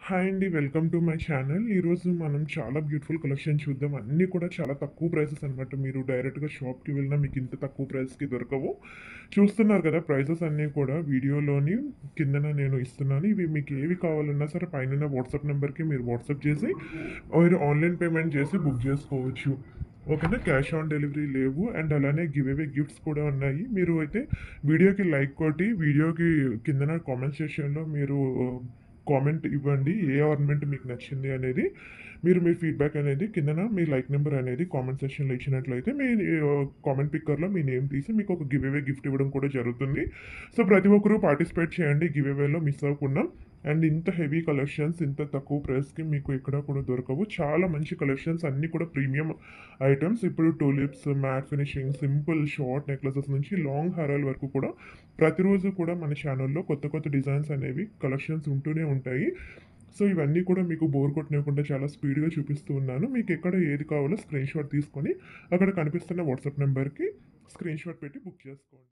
Hi అండి. Welcome to my channel. ఈరోజు మనం చాలా బ్యూటిఫుల్ కలెక్షన్ చూద్దాం. అన్నీ కూడా చాలా తక్కువ ప్రైసెస్ అనమాట. మీరు డైరెక్ట్‌గా షాప్‌కి వెళ్ళినా మీకు ఇంత తక్కువ ప్రైస్‌కి దొరకవు. చూస్తున్నారు కదా! ప్రైసెస్ అన్నీ కూడా వీడియోలోని కిందన నేను ఇస్తున్నాను. ఇవి మీకు ఏవి కావాలన్నా సరే పైనున్న వాట్సాప్ నంబర్‌కి మీరు వాట్సాప్ చేసి మీరు ఆన్‌లైన్ పేమెంట్ చేసి బుక్ చేసుకోవచ్చు. ఓకేనా? క్యాష్ ఆన్ డెలివరీ లేవు. అండ్ అలానే గివ్ అవే గిఫ్ట్స్ కూడా ఉన్నాయి. మీరు అయితే వీడియోకి లైక్ కొట్టి వీడియోకి కిందన కామెంట్ సెక్షన్‌లో మీరు కామెంట్ ఇవ్వండి. ఏ ఆర్నమెంట్ మీకు నచ్చింది అనేది. మీరు మీ ఫీడ్‌బ్యాక్ అనేది కిందన మీ లైక్ నంబర్ అనేది కామెంట్ సెక్షన్‌లో ఇచ్చినట్లయితే మీ ఆహ్, కామెంట్ పిక్కర్‌లో మీ నేమ్ తీసి మీకు ఒక గివ్ అవే గిఫ్ట్ ఇవ్వడం కూడా జరుగుతుంది. సో, ప్రతి ఒక్కరు పార్టిసిపేట్ చేయండి గివ్ అవేలో మిస్ అవ్వకుండా. అండ్ ఇంత హెవీ కలెక్షన్స్ ఇంత తక్కువ ప్రైస్‌కి మీకు ఎక్కడ కూడా దొరకవు. చాలా మంచి కలెక్షన్స్ అన్నీ కూడా ప్రీమియం ఐటెమ్స్. ఇప్పుడు tulips, matt finishing, simple short necklaces నుంచి లాంగ్ హారాల వరకు కూడా ప్రతిరోజు కూడా మన ఛానెల్‌లో కొత్త కొత్త డిజైన్స్ అనేవి కలెక్షన్స్ ఉంటూనే ఉంటాయి. సో, ఇవన్నీ కూడా మీకు బోర్ కొట్టనివ్వకుండా చాలా స్పీడ్‌గా చూపిస్తూ ఉన్నాను. మీకు ఎక్కడ ఏది కావాలో స్క్రీన్‌షాట్ తీసుకొని అక్కడ కనిపిస్తున్న వాట్సాప్ నంబర్‌కి స్క్రీన్‌షాట్ పెట్టి బుక్ చేసుకోండి.